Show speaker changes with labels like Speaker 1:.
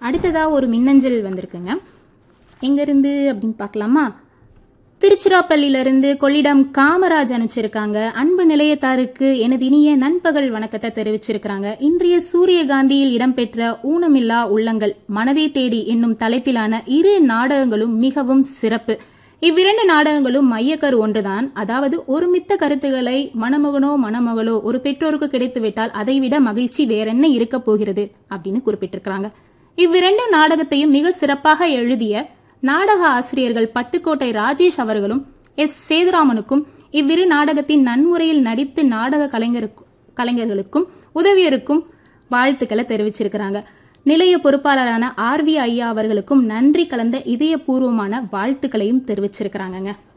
Speaker 1: அடுத்ததாக ஒரு மின்னஞ்சல் வந்திருக்குங்க எங்கேருந்து அப்படின்னு பார்க்கலாமா திருச்சிராப்பள்ளியிலிருந்து கொள்ளிடம் காமராஜ் அனுப்பிச்சிருக்காங்க அன்பு நிலையத்தாருக்கு எனது இனிய நண்பகல் வணக்கத்தை தெரிவிச்சிருக்கிறாங்க இன்றைய சூரியகாந்தியில் இடம்பெற்ற ஊனமில்லா உள்ளங்கள் மனதை தேடி என்னும் தலைப்பிலான இரு நாடகங்களும் மிகவும் சிறப்பு இவ்விரண்டு நாடகங்களும் மையக்கரு ஒன்றுதான் அதாவது ஒருமித்த கருத்துக்களை மணமகனோ மணமகளோ ஒரு பெற்றோருக்கு கிடைத்துவிட்டால் அதைவிட மகிழ்ச்சி வேறென்ன இருக்க போகிறது அப்படின்னு குறிப்பிட்டிருக்கிறாங்க இவ்விரண்டு நாடகத்தையும் மிக சிறப்பாக எழுதிய நாடக ஆசிரியர்கள் பட்டுக்கோட்டை ராஜேஷ் அவர்களும் எஸ் சேதுராமனுக்கும் இவ்விரு நாடகத்தின் நன்முறையில் நடித்து நாடக கலைஞருக்கும் கலைஞர்களுக்கும் உதவியருக்கும் வாழ்த்துக்களை தெரிவிச்சிருக்கிறாங்க நிலைய பொறுப்பாளரான ஆர் வி ஐயா அவர்களுக்கும் நன்றி கலந்த இதயபூர்வமான வாழ்த்துக்களையும் தெரிவிச்சிருக்கிறாங்கங்க